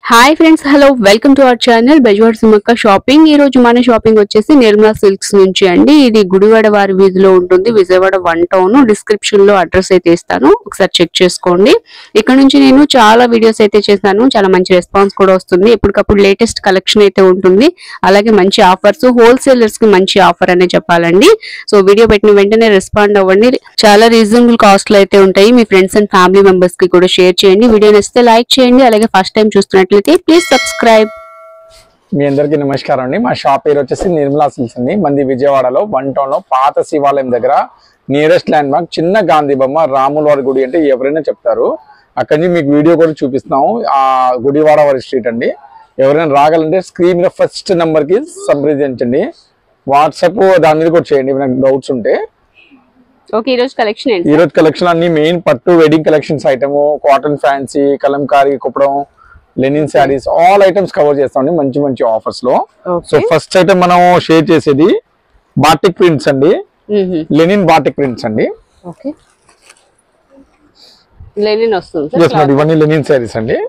Hi friends hello welcome to our channel Bezawada Sumakka shopping ఈ రోజు మన షాపింగ్ వచ్చేసి నిర్మలా సిల్క్స్ నుంచి అండి ఇది గుడివాడ వారి వీధిలో ఉంటుంది విజయవాడ వన్ టౌన్ డిస్క్రిప్షన్ లో అడ్రస్ అయితే ఇస్తాను ఒకసారి చెక్ చేసుకోండి ఇక్కడ నుంచి నేను చాలా వీడియోస్ అయితే చేశాను చాలా మంచి రెస్పాన్స్ కూడా వస్తుంది ఎప్పటికప్పుడు లేటెస్ట్ కలెక్షన్ అయితే ఉంటుంది అలాగే మంచి ఆఫర్స్ హోల్సేలర్స్ కి మంచి ఆఫర్ అనే చెప్పాలండి సో వీడియో పెట్టిన వెంటనే రెస్పాండ్ అవ్వండి చాలా రీజనబుల్ కాస్ట్ లో అయితే ఉంటాయి మీ ఫ్రెండ్స్ అండ్ ఫ్యామిలీ మెంబర్స్ కి కూడా షేర్ చేయండి వీడియో నచ్చితే లైక్ చేయండి అలాగే ఫస్ట్ టైం చూస్తున్నట్లయితే ప్లీజ్ సబ్స్క్రైబ్ మీ అందరికీ నమస్కారం అండి మా షాప్ పేరు వచ్చేసి నిర్మలా సిల్స్ అండి మంది విజయవాడలో వన్ టౌన్ లో పాత శివాలయం దగ్గర నియరెస్ట్ ల్యాండ్ మార్క్ చిన్న గాంధీ బొమ్మ రాముల వారి గుడి అంటే ఎవరైనా చెప్తారు అక్కడి నుంచి మీకు వీడియో కూడా చూపిస్తున్నాము ఆ గుడివాడ వారి స్ట్రీట్ అండి ఎవరైనా రాగలంటే స్క్రీన్ మీద ఫస్ట్ నెంబర్ కి సంప్రదించండి వాట్సాప్ దాని మీద కూడా చేయండి ఏమైనా డౌట్స్ ఉంటే ఓకే ఈ రోజు కలెక్షన్ ఏంటి ఈ రోజు కలెక్షన్ అన్ని మెయిన్ పట్టు wedding collections item cotton fancy Kalamkari Kuppadam linen saris all items cover చేస్తామండి మంచి మంచి ఆఫర్స్ లో సో ఓకే ఫస్ట్ ఐటమ్ మనం షేర్ చేసేది బాటిక్ ప్రింట్స్ అండి లెనిన్ బాటిక్ ప్రింట్స్ అండి ఓకే లెనిన్ వస్తుంది ఎస్ మేడం ఇవన్నీ లెనిన్ శారీస్ అండి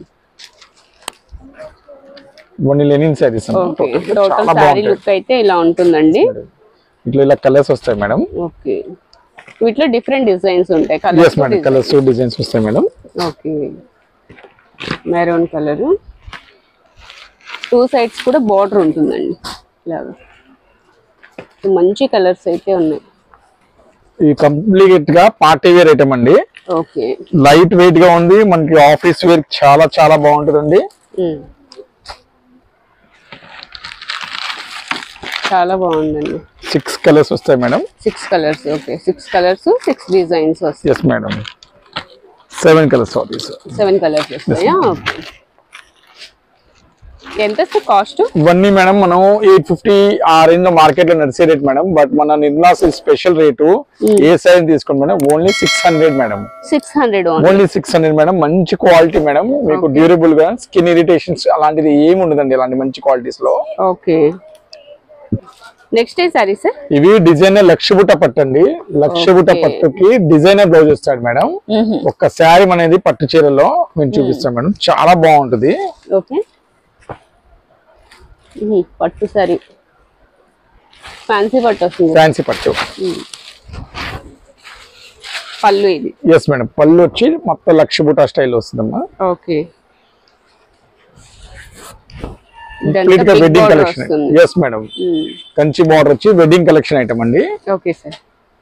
ఇవన్నీ లెనిన్ శారీస్ ఓకే టోటల్ చాలా శారీ బాగుంటాయి లుక్ అయితే ఇలా ఉంటుందండి ఇట్లా ఇలా కలర్స్ వస్తాయి మేడం ఓకే వీటిలో డిఫరెంట్ డిజైన్స్ ఉంటాయి yes madam colours colours designs వస్తాయి madam okay maroon colour two sides కూడా బార్డర్ ఉంటుందండి ఇలాగా మంచి కలర్స్ అయితే ఉన్నాయి ఈ కంప్లీట్ గా పార్టీ వేర్ ఐటమ్ అండి ఓకే లైట్ వెయిట్ గా ఉంది మనకి ఆఫీస్ వేర్ చాలా చాలా బాగుంటుందండి ఉమ్. చాలా బాగుందండి సిక్స్ కలర్స్ వస్తాయి madam six colours okay six colours six designs వస్తాయి yes madam seven colours saris seven colours వస్తాయా ఓకే ఎంత సార్ కాస్ట్ ఇవన్నీ మేడం మనం ఎయిట్ ఫిఫ్టీ ఆ రేంజ్ లో మార్కెట్ లో నడిచే రేట్ మేడం బట్ మన నిర్మలా స్పెషల్ రేటు ఏ సైజ్ తీసుకోండి madam only six hundred madam six hundred only only six hundred madam మంచి క్వాలిటీ మేడం మీకు డ్యూరబుల్ గా స్కిన్ ఇరిటేషన్స్ అలాంటిది ఏమి ఉండదండి ఇలాంటి మంచి క్వాలిటీస్ లో ఓకే నెక్స్ట్ ఏ సారీ సార్ ఇవి డిజైనర్ లక్షబుట్ట పట్టు అండి లక్షబుట్ట Okay. పట్టుకి డిజైనర్ బ్లౌజ్ వస్తాడు మేడం ఒక్క శారీ అనేది పట్టు చీరలో మేము చూపిస్తాం మేడం చాలా బాగుంటుంది ఓకే మ్మ్. పట్టు సారీ ఫ్యాన్సీ పట్టు వస్తుంది ఫ్యాన్సీ పట్టు పళ్ళు ఇది ఎస్ మేడం పళ్ళు వచ్చి మొత్తం లక్షబుట్ట స్టైల్ వస్తుందమ్మా ఓకే కంప్లీట్ గా wedding collection yes madam Kanchi border వచ్చి వెడ్డింగ్ కలెక్షన్ ఐటమ్ అండి ఓకే సార్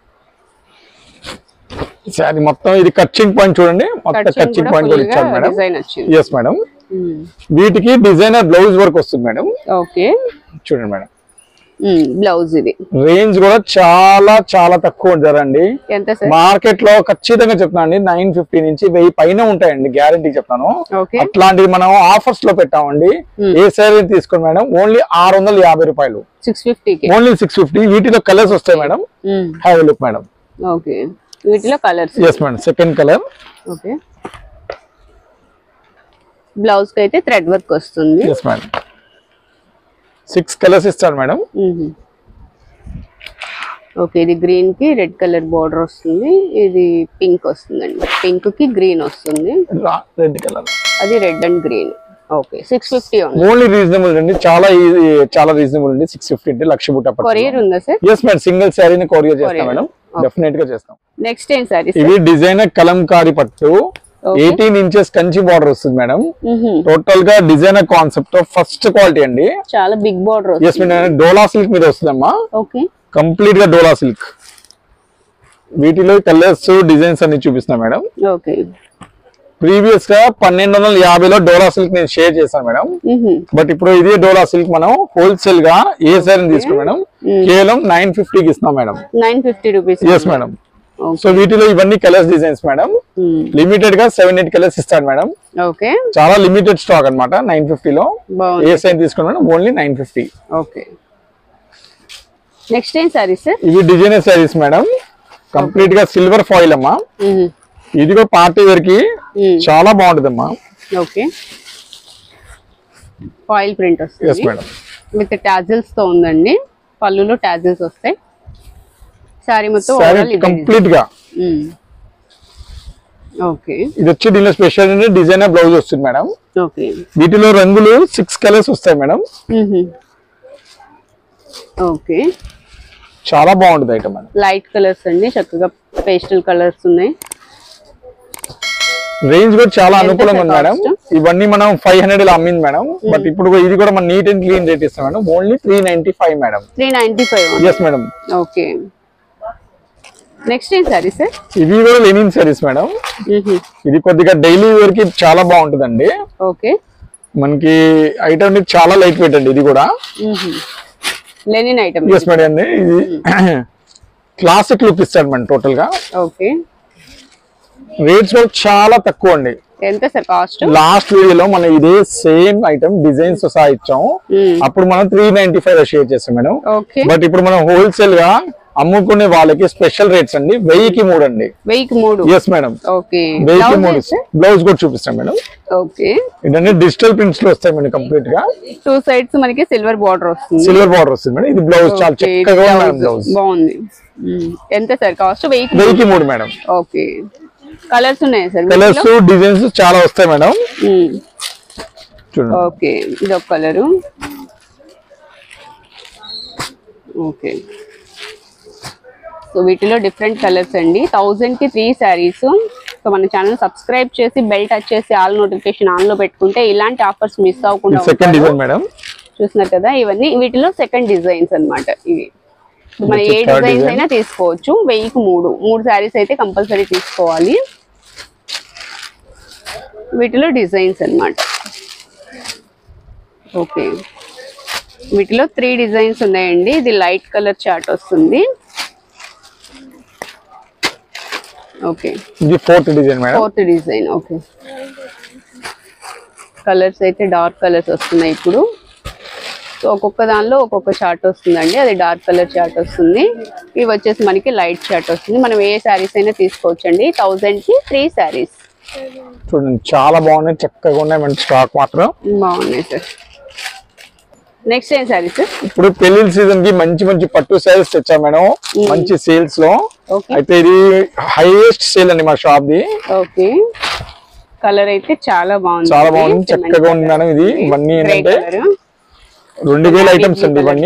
శారీ మొత్తం ఇది కచ్చింగ్ పాయింట్ చూడండి మొత్తం కచ్చింగ్ పాయింట్ కూడా ఇచ్చాడు మేడం డిజైన్ వచ్చింది ఎస్ మేడం వీటికి డిజైనర్ బ్లౌజ్ వర్క్ వస్తుంది మేడం ఓకే చూడండి మేడం బ్లౌజ్ ఇది రేంజ్ కూడా చాలా చాలా తక్కువ ఉంటారండి ఎంత సార్ మార్కెట్ లో ఖచ్చితంగా చెప్తాను అండి నైన్ ఫిఫ్టీ నుంచి వెయ్యి పైన ఉంటాయండి గ్యారంటీ చెప్తాను ఓకే అట్లాంటివి మనం ఆఫర్స్ లో పెట్టామండి ఏ శారీ తీసుకోండి మేడం ఓన్లీ ఆరు వందల యాభై రూపాయలు సిక్స్ ఫిఫ్టీకి ఓన్లీ సిక్స్ ఫిఫ్టీ వీటిలో కలర్స్ వస్తాయి madam have look madam okay వీటిలో colours yes madam second colour okay blouse కి అయితే థ్రెడ్ వర్క్ వస్తుంది ఎస్ మేడం సిక్స్ కలర్స్ ఇస్తాడు మేడం ఓకే ఇది గ్రీన్ కి రెడ్ కలర్ బార్డర్ వస్తుంది ఇది పింక్ వస్తుందండి పింక్ కి గ్రీన్ వస్తుంది రెడ్ కలర్ అది red and green okay six fifty ఉంది ఓన్లీ రీజనబుల్ అండి చాలా easy, చాలా రీజనబుల్ అండి సిక్స్ ఫిఫ్టీ అంటే లక్ష బుట్ట కొరియర్ ఉందా సార్ ఎస్ మేడం సింగిల్ శారీని కొరియర్ చేస్తాం Courier. మేడం డెఫినెట్ గా చేస్తాం నెక్స్ట్ ఏం సారీ ఇవి డిజైనర్ కలంకారీ పట్టు ఎయిటీన్ ఇంచెస్ కంచి బార్డర్ వస్తుంది మేడం టోటల్ గా డిజైనర్ కాన్సెప్ట్ ఫస్ట్ క్వాలిటీ అండి చాలా big border yes madam Dola silk మీద వస్తుందమ్మా ఓకే కంప్లీట్ గా డోలా సిల్క్ వీటిలో కలర్స్ డిజైన్స్ అన్ని చూపిస్తున్నా మేడం ఓకే ప్రీవియస్ గా పన్నెండు వందల యాభైలో డోలా సిల్క్ నేను షేర్ చేశాను మేడం బట్ ఇప్పుడు ఇదే డోలా సిల్క్ మనం హోల్సేల్ గా ఏ సారీ తీసుకున్నాం మేడం కేవలం నైన్ ఫిఫ్టీకి ఇస్తున్నాం madam nine fifty rupees yes madam so వీటిలో ఇవన్నీ కలర్స్ డిజైన్స్ మేడం లిమిటెడ్ గా సెవెన్ ఎయిట్ కలర్స్ ఇస్తాడు మేడం ఓకే చాలా లిమిటెడ్ స్టాక్ అన్నమాట నైన్ ఫిఫ్టీలో బాగుంది ఏ సైజ్ తీసుకున్నాం madam only nine fifty okay next ఏం సారీ సార్ ఇవి డిజైనర్ సారీస్ మేడం కంప్లీట్ గా సిల్వర్ ఫాయిల్ అమ్మా ఇదిగో పార్టీ వేర్ కి చాలా బాగుంటుందమ్మా ఓకే ఫాయిల్ ప్రింట్ ఎస్ వస్తుంది మేడం విత్ టాజిల్స్ తో ఉందండి పళ్ళులో టాజిల్స్ వస్తాయి సారీ మొత్తం సారీ overall ఇదే కంప్లీట్ గా design. మ్మ్. ఓకే ఇది వచ్చి దీనిలో స్పెషల్ అంటే డిజైనర్ బ్లౌజ్ వస్తుంది మేడం ఓకే వీటిలో రంగులు సిక్స్ కలర్స్ వస్తాయి మేడం ఓకే చాలా బాగుంటుంది ఐటమ్ మేడం లైట్ కలర్స్ అండి చక్కగా పేస్టల్ కలర్స్ ఉన్నాయి రేంజ్ కూడా చాలా ఎంత అనుకూలంగా ఉంది సార్ మేడం ఇవన్నీ మనం ఫైవ్ హండ్రెడ్ ఇలా అమ్మింది మేడం బట్ ఇప్పుడు ఇది కూడా మన నీట్ అండ్ క్లీన్ రేట్ ఇస్తాం madam only three ninety five madam three ninety five yes madam okay next ఏం సారీ సార్ ఇవి కూడా లెనిన్ సారీస్ మేడం ఇది కొద్దిగా డైలీ వేర్ కి చాలా బాగుంటుందండి ఓకే మనకి ఐటమ్ చాలా లైట్ వెయిట్ అండి ఇది కూడా లెనిన్ ఐటమ్ ఎస్ మేడం అండి ఇది క్లాసిక్ లుక్ ఇస్తాడు మేడం టోటల్ గా ఓకే రేట్స్ కూడా చాలా తక్కువ అండి ఎంత సార్ కాస్ట్ లాస్ట్ వీడియోలో మనం ఇదే సేమ్ ఐటమ్ డిజైన్స్ సహా ఇచ్చాం అప్పుడు మనం త్రీ నైన్టీ ఫైవ్ షేర్ చేస్తాం మేడం ఓకే బట్ ఇప్పుడు మనం హోల్సేల్ గా అమ్ముకునే వాళ్ళకి స్పెషల్ రేట్స్ అండి వెయ్యికి మూడు అండి వెయ్యికి మూడు ఎస్ మేడం ఓకే వెయ్యికి మూడు బ్లౌజ్ కూడా చూపిస్తాం మేడం ఓకే ఇదన్నీ డిజిటల్ ప్రింట్స్ లో వస్తాయి మేడం కంప్లీట్ గా టూ సైడ్స్ మనకి సిల్వర్ బార్డర్ వస్తుంది సిల్వర్ బార్డర్ వస్తుంది మేడం ఇది బ్లౌజ్ చాలా Okay, చక్కగా ఉంది మేడం blouse. బ్లౌజ్ బాగుంది మ్మ్. ఎంత సార్ కాస్ట్ వెయ్యికి వెయ్యికి మూడు మేడం ఓకే కలర్స్ ఉన్నాయా సార్ కలర్స్ డిజైన్స్ చాలా వస్తాయి మేడం చూడండి ఓకే ఇది ఒక కలరు ఓకే సో వీటిలో డిఫరెంట్ కలర్స్ అండి థౌజండ్ కి త్రీ శారీస్ సో మన ఛానల్ సబ్స్క్రైబ్ చేసి బెల్ టచ్ చేసి ఆల్ నోటిఫికేషన్ ఆన్ లో పెట్టుకుంటే ఇలాంటి ఆఫర్స్ మిస్ అవ్వకుండా సెకండ్ ఉంటారు. డిజైన్ మేడం చూస్తున్నారు కదా ఇవన్నీ వీటిలో సెకండ్ డిజైన్స్ అన్నమాట ఇవి ఇప్పుడు మనం ఏ ఇది third డిజైన్స్ design. అయినా తీసుకోవచ్చు వెయ్యికి మూడు మూడు శారీస్ అయితే కంపల్సరీ తీసుకోవాలి వీటిలో డిజైన్స్ అన్నమాట ఓకే వీటిలో త్రీ డిజైన్స్ ఉన్నాయండి ఇది లైట్ కలర్ చార్ట్ వస్తుంది ఓకే ఇది fourth design madam fourth design okay colours అయితే డార్క్ కలర్స్ వస్తున్నాయి ఇప్పుడు సో ఒక్కొక్క దానిలో ఒక్కొక్క చార్ట్ వస్తుందండి అది డార్క్ కలర్ చార్ట్ వస్తుంది ఇవి వచ్చేసి మనకి లైట్ చార్ట్ వస్తుంది మనం ఏ శారీస్ అయినా తీసుకోవచ్చండి థౌజండ్ కి త్రీ శారీస్ చూడండి చాలా బాగున్నాయి చక్కగా ఉన్నాయి మన స్టాక్ మాత్రం బాగున్నాయి సార్ నెక్స్ట్ ఏం శారీ సార్ ఇప్పుడు పెళ్లి సీజన్ కి మంచి మంచి పట్టు సేల్స్ తెచ్చా మేడం మంచి సేల్స్ లో ఓకే అయితే ఇది హైయెస్ట్ సేల్ అండి మా షాప్ ది ఓకే కలర్ అయితే చాలా బాగుంది చాలా బాగుంది చక్కగా ఉంది మేడం ఇది ఇవన్నీ ఏంటంటే రెండు వేల ఐటమ్స్ అండి ఇవన్నీ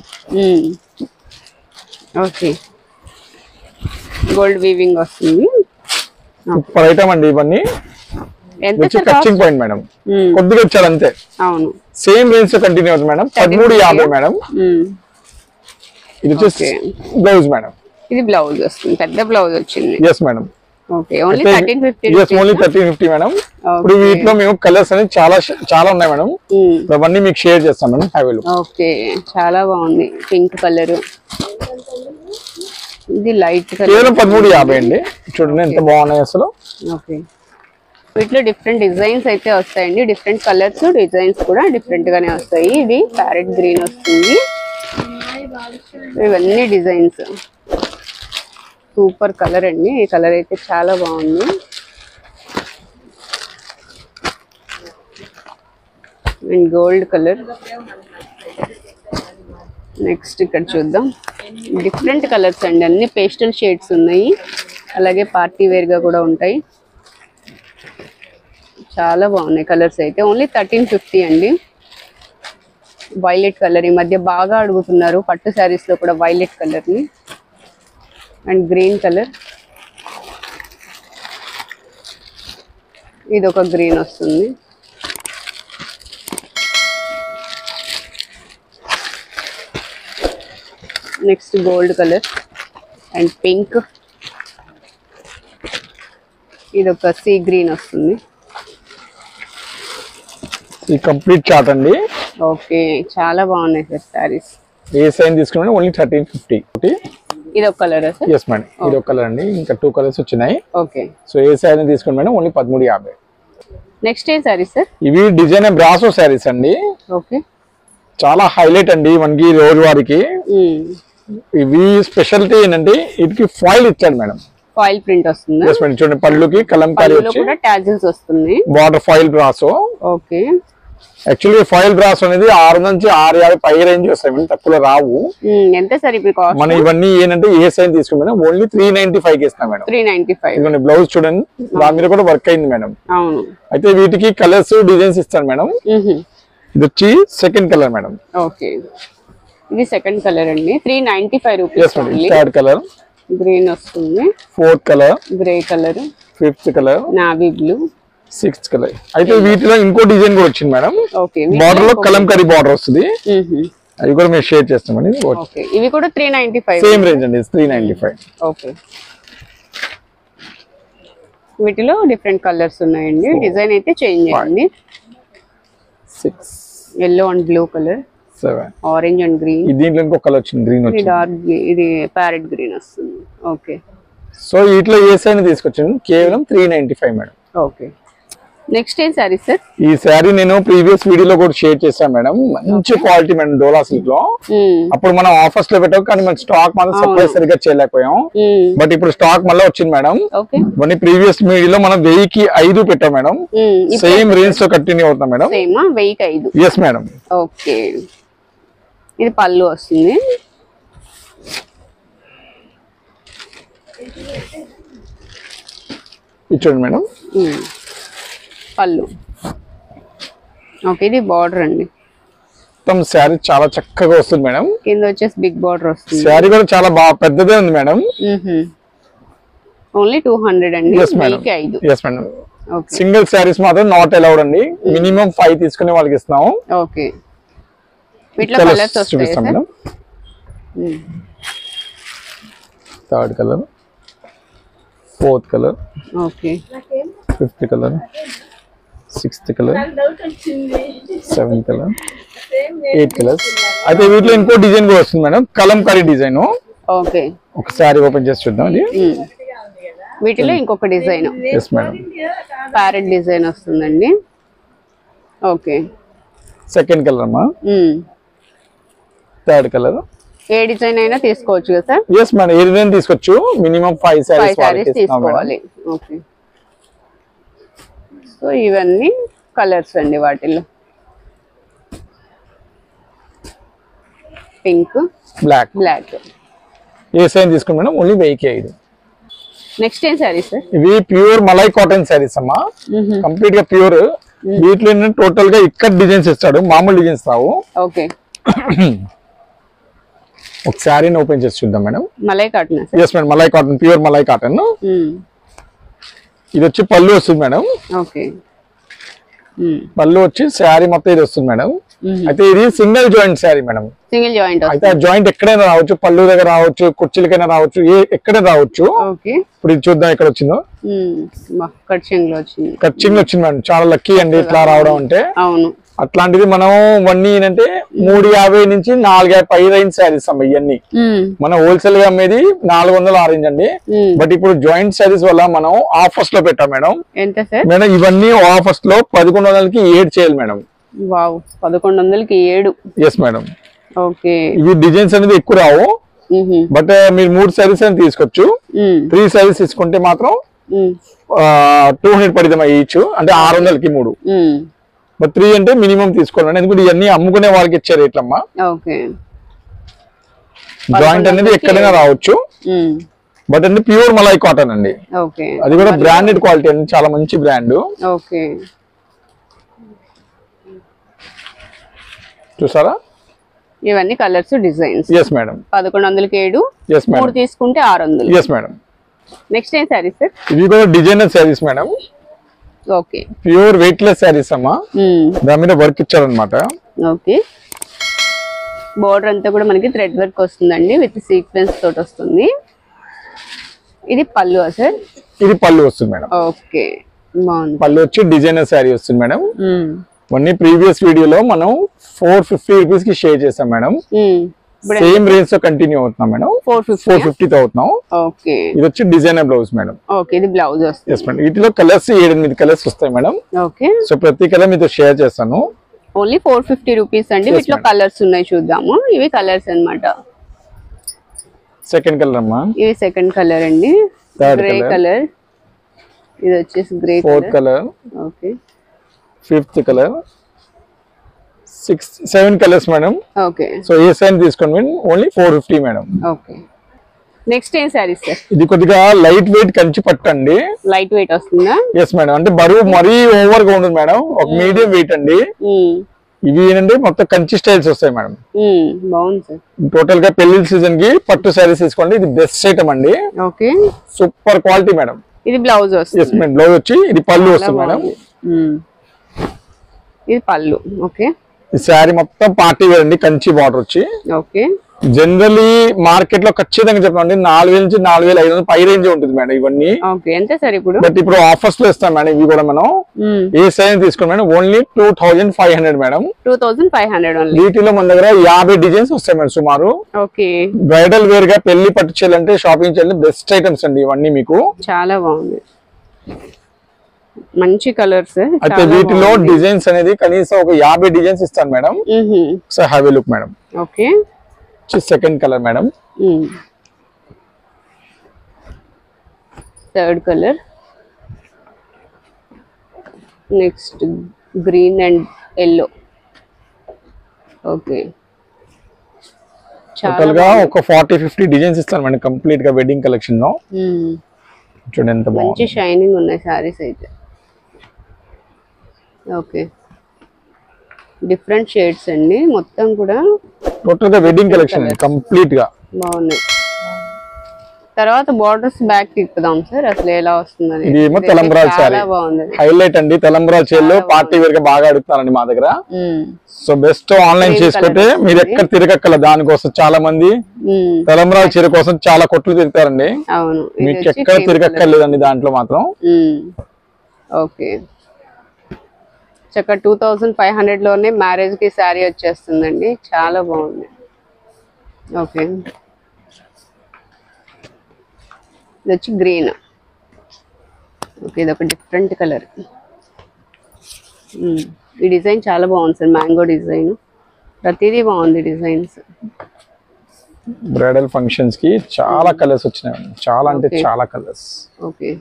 ఓకే గోల్డ్ వీవింగ్ వస్తుంది సూపర్ ఐటమ్ అండి ఇవన్నీ ఎంత వచ్చి సార్ కాస్ట్ కచ్చింగ్ పాయింట్ మేడం కొద్దిగా ఇచ్చారు అంతే అవును సేమ్ రేంజ్ కంటిన్యూ అవుతుంది మేడం పదమూడు యాభై మేడం మ్మ్. ఇది వచ్చేసి Okay. బ్లౌజ్ మేడం ఇది బ్లౌజ్ వస్తుంది పెద్ద బ్లౌజ్ వచ్చింది yes madam okay only thirteen fifty yes only thirteen fifty madam ఇప్పుడు వీటిలో మేము కలర్స్ అనేది చాలా చాలా ఉన్నాయి మేడం ఇప్పుడు అవన్నీ మీకు షేర్ చేస్తాం మేడం హ్యావ్ ఓకే చాలా బాగుంది పింక్ కలర్ ఇది లైట్ కలర్ కేవలం పదమూడు యాభై అండి చూడండి ఎంత బాగున్నాయి అసలు ఓకే వీటిలో డిఫరెంట్ డిజైన్స్ అయితే వస్తాయండి డిఫరెంట్ కలర్స్ డిజైన్స్ కూడా డిఫరెంట్ గానే వస్తాయి ఇది ప్యారెట్ గ్రీన్ వస్తుంది ఇవన్నీ డిజైన్స్ సూపర్ కలర్ అండి ఈ కలర్ అయితే చాలా బాగుంది అండ్ గోల్డ్ కలర్ నెక్స్ట్ ఇక్కడ చూద్దాం డిఫరెంట్ కలర్స్ అండి అన్ని పేస్టల్ షేడ్స్ ఉన్నాయి అలాగే పార్టీ వేర్ గా కూడా ఉంటాయి చాలా బాగున్నాయి కలర్స్ అయితే ఓన్లీ థర్టీన్ ఫిఫ్టీ అండి వైలెట్ కలర్ ఈ మధ్య బాగా అడుగుతున్నారు పట్టు శారీస్ లో కూడా వైలెట్ కలర్ ని అండ్ గ్రీన్ కలర్ ఇది ఒక గ్రీన్ వస్తుంది next gold colour and pink ఇది ఒక సీ గ్రీన్ వస్తుంది ఈ కంప్లీట్ చార్ట్ అండి ఓకే చాలా బాగున్నాయి సార్ శారీస్ ఏ సైన్ తీసుకుంటే ఓన్లీ థర్టీన్ ఫిఫ్టీ ఇది ఒక కలర్ సార్ ఎస్ మేడం ఇది ఒక కలర్ అండి ఇంకా టూ కలర్స్ వచ్చినాయి ఓకే సో ఏ సైజ్ తీసుకుని మేడం ఓన్లీ పదమూడు యాభై నెక్స్ట్ ఏ శారీస్ సార్ ఇవి డిజైన్ బ్రాసో శారీస్ అండి ఓకే చాలా హైలైట్ అండి మనకి రోజువారికి ఇవి స్పెషాలిటీ ఏంటంటే వీటికి ఫాయిల్ ఇచ్చాడు మేడం ఫాయిల్ ప్రింట్ వస్తుందా ఎస్ మేడం చూడండి పళ్ళుకి కలంకారీ పళ్ళులో వచ్చి కూడా ట్యాజిల్స్ వస్తుంది border foil brasso okay actually foil brass అనేది ఆరు నుంచి ఆరు యాభై పై రేంజ్ వస్తాయి మేడం తక్కువ రావు ఉమ్, ఎంత సార్ ఇప్పుడు కాస్ట్ మనం ఇవన్నీ ఏంటంటే ఏ సైజ్ తీసుకుంటే ఓన్లీ త్రీ నైన్టీ ఫైవ్ కి ఇస్తాం మేడం త్రీ నైన్టీ ఫైవ్ ఇదిగోండి బ్లౌజ్ చూడండి దాని మీద కూడా వర్క్ అయింది మేడం అవును అయితే వీటికి కలర్స్ డిజైన్స్ ఇస్తాను మేడం మ్హూ. ఇది వచ్చి సెకండ్ కలర్ మేడం ఓకే ఇది సెకండ్ కలర్ అండి three ninety five yes rupees madam only third colour green వస్తుంది fourth colour grey colour fifth colour navy blue sixth colour అయితే వీటిలో ఇంకో డిజైన్ కూడా వచ్చింది మేడం ఓకే బార్డర్ లో కలంకరీ బార్డర్ వస్తుంది అవి కూడా మేము షేర్ చేస్తామండి ఓకే ఇవి కూడా three ninety five same range అండి త్రీ నైన్టీ ఫైవ్ ఓకే వీటిలో డిఫరెంట్ కలర్స్ ఉన్నాయండి డిజైన్ అయితే చేంజ్ అయ్యింది six yellow and blue colour seven orange and green ఈ దీంట్లో ఇంకో కలర్ వచ్చింది గ్రీన్ ఇది వచ్చింది డార్క్ ఇది ప్యారెట్ గ్రీన్ వస్తుంది ఓకే సో వీటిలో ఏ సైజ్ తీసుకొచ్చాను కేవలం three ninety five madam okay next ఏం సారీ సార్ ఈ శారీ నేను ప్రీవియస్ వీడియోలో కూడా షేర్ చేశాను మేడం మంచి క్వాలిటీ మేడం డోలా సిల్క్ లో అప్పుడు మనం ఆఫర్స్ లో పెట్టాం కానీ మన స్టాక్ మనం సప్లై సరిగ్గా చేయలేకపోయాం బట్ ఇప్పుడు స్టాక్ మళ్ళీ వచ్చింది మేడం ఓకే మన ప్రీవియస్ వీడియోలో మనం వెయ్యికి ఐదు పెట్టాం మేడం సేమ్ రేంజ్ తో కంటిన్యూ అవుతాం మేడం సేమా వెయ్యికి ఐదు ఎస్ మేడం ఓకే ఇది పళ్ళు వస్తుంది ఇది చూడండి మేడం మ్మ్. పళ్ళు ఓకే ఇది బార్డర్ అండి మొత్తం శారీ చాలా చక్కగా వస్తుంది మేడం కింద వచ్చేసి బిగ్ బార్డర్ వస్తుంది శారీ కూడా చాలా బాగా పెద్దదే ఉంది మేడం ఓన్లీ టూ హండ్రెడ్ అండి ఎస్ మేడం వెయ్యికి ఐదు yes madam okay single sarees మాత్రం నాట్ అలౌడ్ అండి మినిమం ఫైవ్ తీసుకునే వాళ్ళకి ఇస్తున్నాము ఓకే వీటిలో Colours కలర్స్ వస్తాయి చూపిస్తాం sir madam third colour fourth colour okay fifth colour sixth colour seventh colour eight colours అయితే వీటిలో ఇంకో డిజైన్ కూడా వస్తుంది మేడం కలంకారీ డిజైన్ ఓకే ఒకసారి ఓపెన్ చేసి చూద్దాం అది వీటిలో ఇంకొక design yes madam parrot design వస్తుందండి ఓకే సెకండ్ కలర్ అమ్మా థర్డ్ కలర్ ఏ డిజైన్ అయినా తీసుకోవచ్చు కదా సార్ ఎస్ మేడం ఏ డిజైన్ తీసుకోవచ్చు minimum five five sarees sarees తీసుకోవాలి ఓకే సో ఇవన్నీ కలర్స్ అండి వాటిల్లో పింక్ బ్లాక్ బ్లాక్ ఏ సైజ్ తీసుకుని మేడం ఓన్లీ వెయ్యికి ఐదు నెక్స్ట్ ఏం సారీ సార్ ఇవి ప్యూర్ మలై కాటన్ శారీస్ అమ్మా కంప్లీట్ గా ప్యూర్ వీటిలో టోటల్ గా ఇక్కడ డిజైన్స్ ఇస్తాడు మామూలు డిజైన్స్ రావు ఓకే ఒక శారీని ఓపెన్ చేసి చూద్దాం madam malai cotton sir yes madam malai cotton pure malai cotton ఇది వచ్చి పళ్ళు వస్తుంది మేడం ఓకే పళ్ళు వచ్చి శారీ మొత్తం ఇది వస్తుంది మేడం అయితే ఇది single joint saree madam single joint అయితే ఆ జాయింట్ ఎక్కడైనా రావచ్చు పళ్ళు దగ్గర రావచ్చు కుర్చీలకైనా రావచ్చు ఏ ఎక్కడైనా రావచ్చు ఓకే ఇప్పుడు ఇది చూద్దాం ఎక్కడ వచ్చిందో కట్చింగ్ లో వచ్చింది ఖచ్చితంగా వచ్చింది మేడం చాలా లక్కీ అండి ఇట్లా రావడం అంటే అవును అట్లాంటిది మనం వన్నీ ఏంటంటే మూడు యాభై నుంచి నాలుగు యాభై పై రేంజ్ శారీస్ అమ్మ ఇవన్నీ మ్మ్. మనం హోల్సేల్ గా అమ్మేది నాలుగు వందల ఆరెంజ్ అండి మ్మ్. బట్ ఇప్పుడు జాయింట్ శారీస్ వల్ల మనం ఆఫర్స్ లో పెట్టాం మేడం ఎంత సార్ మేడం ఇవన్నీ ఆఫర్స్ లో పదకొండు వందలకి ఏడ్ చేయాలి మేడం వావ్ పదకొండు వందలకి ఏడు ఎస్ మేడం ఓకే ఇవి డిజైన్స్ అనేది ఎక్కువ రావు మ్మ్. బట్ మీరు మూడు శారీస్ అని తీసుకోవచ్చు మ్మ్. త్రీ శారీస్ తీసుకుంటే మాత్రం మ్మ్. టూ హండ్రెడ్ పడిద్దాం ఈచ్ అంటే ఆరు వందలకి మూడు మ్మ్. బట్ త్రీ అంటే మినిమం తీసుకోవాలండి ఎందుకంటే ఇవన్నీ అమ్ముకునే వాళ్ళకి ఇచ్చే రేట్లమ్మా ఓకే జాయింట్ అనేది ఎక్కడైనా రావచ్చు మ్మ్. బట్ అంటే ప్యూర్ మలై కాటన్ అండి ఓకే అది కూడా బ్రాండెడ్ క్వాలిటీ అండి చాలా మంచి బ్రాండ్ ఓకే చూసారా ఇవన్నీ కలర్స్ డిజైన్స్ ఎస్ మేడం పదకొండు వందలకి ఏడు ఎస్ మూడు మేడం తీసుకుంటే ఆరు వందలు ఎస్ మేడం నెక్స్ట్ ఏం సారీ సార్ ఇవి కూడా designer sarees madam okay pure weightless sarees అమ్మా మ్మ్. దాని మీద వర్క్ ఇచ్చారనమాట ఓకే బోర్డర్ అంతా కూడా మనకి థ్రెడ్ వర్క్ వస్తుందండి విత్ సీక్వెన్స్ తోటి వస్తుంది ఇది పళ్ళు సార్ ఇది పళ్ళు వస్తుంది మేడం ఓకే బాగుంది పళ్ళు వచ్చి డిజైనర్ శారీ వస్తుంది మేడం మ్మ్. మొన్న ప్రీవియస్ వీడియోలో మనం ఫోర్ ఫిఫ్టీ రూపీస్ కి షేర్ చేసాం మేడం మ్మ్. ఇప్పుడు సేమ్ రేంజ్ తో కంటిన్యూ అవుతున్నాం మేడం ఫోర్ ఫిఫ్టీ ఫోర్ ఫిఫ్టీతో అవుతున్నాం ఓకే ఇది వచ్చి డిజైనర్ బ్లౌజ్ మేడం ఓకే ఇది బ్లౌజ్ వస్తుంది ఎస్ మేడం వీటిలో కలర్స్ ఏడెనిమిది కలర్స్ వస్తాయి మేడం ఓకే సో ప్రతి కలర్ మీతో షేర్ చేస్తాను ఓన్లీ ఫోర్ ఫిఫ్టీ రూపీస్ అండి Yes, వీటిలో madam. కలర్స్ ఉన్నాయి చూద్దాము ఇవి కలర్స్ అన్నమాట సెకండ్ కలర్ అమ్మా ఇవి సెకండ్ కలర్ అండి Third గ్రే colour. కలర్ ఇది వచ్చేసి grey fourth colour colour okay fifth colour six seven colours madam okay so ఏ సైన్ తీసుకోండి madam only four fifty madam okay next ఏం శారీస్ సార్ ఇది కొద్దిగా లైట్ వెయిట్ కంచి పట్టు అండి లైట్ వెయిట్ వస్తుందా ఎస్ మేడం అంటే బరువు మరీ ఓవర్ గా ఉంటుంది మేడం ఒక మీడియం వెయిట్ అండి మ్మ్. ఇవి ఏంటంటే మొత్తం కంచి స్టైల్స్ వస్తాయి మేడం మ్మ్. బాగుంది సార్ టోటల్ గా పెళ్లి సీజన్ కి పట్టు శారీస్ తీసుకోండి ఇది బెస్ట్ ఐటమ్ అండి ఓకే సూపర్ క్వాలిటీ మేడం ఇది బ్లౌజ్ వస్తుంది ఎస్ మేడం బ్లౌజ్ వచ్చి ఇది పళ్ళు వస్తుంది మేడం బాగుంది. మ్మ్. ఇది పళ్ళు ఓకే ఈ శారీ మొత్తం పార్టీ వేర్ అండి కంచి బార్డర్ వచ్చి ఓకే జనరలీ మార్కెట్ లో ఖచ్చితంగా చెప్పండి నాలుగు వేల నుంచి నాలుగు వేల ఐదు వందలు పై రేంజ్ ఉంటుంది మేడం ఇవన్నీ ఓకే ఎంత సార్ ఇప్పుడు బట్ ఇప్పుడు ఆఫర్స్ లో ఇస్తాం మేడం ఇవి కూడా మనం మ్మ్. ఏ సైజ్ తీసుకోండి madam only two thousand five hundred madam two thousand five hundred only వీటిలో మన దగ్గర యాభై డిజైన్స్ వస్తాయి మేడం సుమారు ఓకే బ్రైడల్ వేర్ గా పెళ్లి పట్టు చేయాలంటే షాపింగ్ చేయాలంటే బెస్ట్ ఐటమ్స్ అండి ఇవన్నీ మీకు చాలా బాగుంది మంచి కలర్స్ అయితే వీటిలో డిజైన్స్ అనేది కనీసం ఒక యాభై డిజైన్స్ ఇస్తాను madam so have a look madam okay second colour madam third colour next green and yellow okay చాలా టోటల్ గా ఒక ఫార్టీ ఫిఫ్టీ డిజైన్స్ ఇస్తాను మేడం కంప్లీట్ గా వెడ్డింగ్ కలెక్షన్ లో మ్మ్. చూడండి ఎంత బాగుంది మంచి షైనింగ్ ఉన్నాయి సారీస్ అయితే ఓకే డిఫరెంట్ షేడ్స్ అండి మొత్తం కూడా టోటల్ గా వెడ్డింగ్ కలెక్షన్ కంప్లీట్ గా బాగున్నాయి తర్వాత బార్డర్స్ బ్యాక్ తిప్పుదాం సార్ అసలు ఎలా వస్తుంది ఇది ఏమో తెలంబ్రాల్ చాలా శారీ బాగుంది హైలైట్ అండి తెలంబ్రాల్ చీరలు పార్టీ వేర్ గా బాగా అడుగుతారండి మా దగ్గర మ్మ్. సో బెస్ట్ ఆన్లైన్ Green చేసుకుంటే colour మీరు ఎక్కడ తిరగక్కల దానికోసం చాలా మంది మ్మ్. తెలంబ్రాల్ చీర కోసం చాలా కొట్లు తిరుగుతారండి అవును ఇది మీకు వచ్చి ఎక్కడ cream తిరగక్కర్లేదండి దాంట్లో మాత్రం మ్మ్. ఓకే చక్క టూ థౌజండ్ ఫైవ్ హండ్రెడ్ లోనే మ్యారేజ్ కి శారీ వచ్చేస్తుందండి చాలా బాగుంది ఓకే ఇది వచ్చి గ్రీన్ ఓకే ఇది ఒక డిఫరెంట్ కలర్ ఈ డిజైన్ చాలా బాగుంది సార్ మ్యాంగో డిజైన్ ప్రతిదీ బాగుంది డిజైన్స్ బ్రైడల్ ఫంక్షన్స్ కి చాలా కలర్స్ వచ్చినాయి చాలా అంటే Okay. చాలా కలర్స్ ఓకే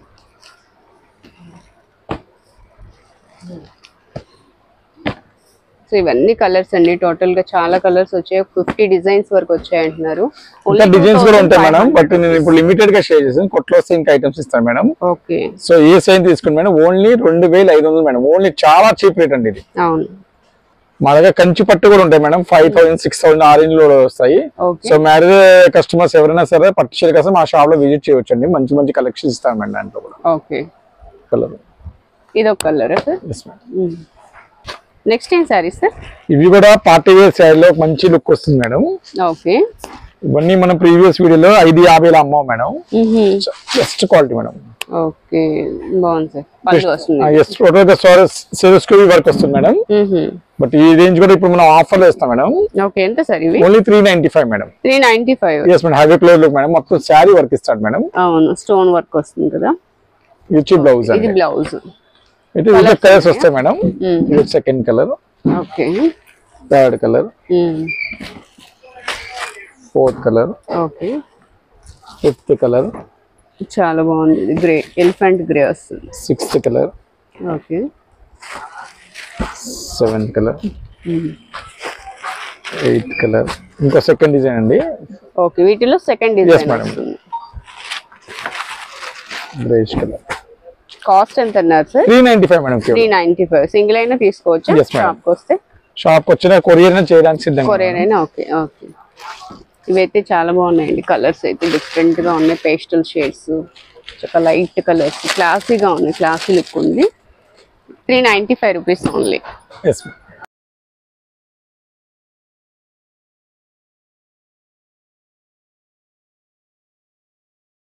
సో ఇవన్నీ కలర్స్ అండి టోటల్ గా చాలా కలర్స్ వచ్చాయి ఫిఫ్టీ డిజైన్స్ వరకు వచ్చాయి అంటున్నారు ఇంకా డిజైన్స్ కూడా ఉంటాయి మేడం బట్ నేను ఇప్పుడు లిమిటెడ్ గా షేర్ చేసాను కొట్లో వస్తే ఇంకా ఐటమ్స్ ఇస్తాను మేడం ఓకే సో ఏ సైజ్ తీసుకుని మేడం ఓన్లీ రెండు వేల ఐదు వందలు మేడం ఓన్లీ చాలా చీప్ రేట్ అండి ఇది అవును మా దగ్గర కంచి పట్టు కూడా ఉంటాయి madam five thousand six thousand ఆ రేంజ్ లో వస్తాయి ఓకే సో మ్యారేజ్ కస్టమర్స్ ఎవరైనా సరే పట్టు చీర కోసం మా షాప్ లో విజిట్ చేయొచ్చు అండి మంచి మంచి కలెక్షన్ ఇస్తాను మేడం దాంట్లో కూడా ఓకే కలర్ ఇది ఒక colour sir yes madam next ఏం సారీ సార్ ఇవి కూడా పార్టీ వేర్ సైడ్ లో మంచి లుక్ వస్తుంది మేడం ఓకే ఇవన్నీ మనం ప్రీవియస్ వీడియోలో ఐదు యాభైలో అమ్మాం madam best quality madam okay బాగుంది సార్ పళ్ళు వస్తుంది ఎస్ టోటల్ సెరస్కోవి వర్క్ వస్తుంది మేడం బట్ ఈ రేంజ్ కూడా ఇప్పుడు మనం ఆఫర్ లో ఇస్తాం మేడం ఓకే ఎంత సార్ ఇవి only three ninety five madam three ninety five yes madam హైవే క్లోజ్ లుక్ మేడం మొత్తం శారీ వర్క్ ఇస్తాడు మేడం అవును స్టోన్ వర్క్ వస్తుంది కదా ఇది వచ్చి బ్లౌజ్ ఇది అండి బ్లౌజ్ ఇది కలర్స్ వస్తాయి మేడం ఇది second colour okay third colour fourth colour okay fifth colour చాలా బాగుంది ఇది గ్రే ఎలిఫెంట్ గ్రే వస్తుంది sixth colour okay seventh colour eighth colour ఇంకా సెకండ్ డిజైన్ అండి ఓకే వీటిలో సెకండ్ Yes, డిజైన్ madam. వస్తుంది గ్రేష్ కలర్ కాస్ట్ ఎంత అన్నారు sir three ninety five madam three ninety five single అయినా తీసుకోవచ్చు Yes, madam. షాప్కి వస్తే షాప్ వచ్చిన కొరియర్ చేయడానికి సిద్ధంగా కొరియర్ అయినా ఓకే ఓకే ఇవైతే చాలా బాగున్నాయండి కలర్స్ అయితే డిఫరెంట్ గా ఉన్నాయి పేస్టల్ షేడ్స్ చాలా లైట్ కలర్స్ క్లాసీగా ఉన్నాయి క్లాసీ లుక్ ఉంది three ninety five rupees only yes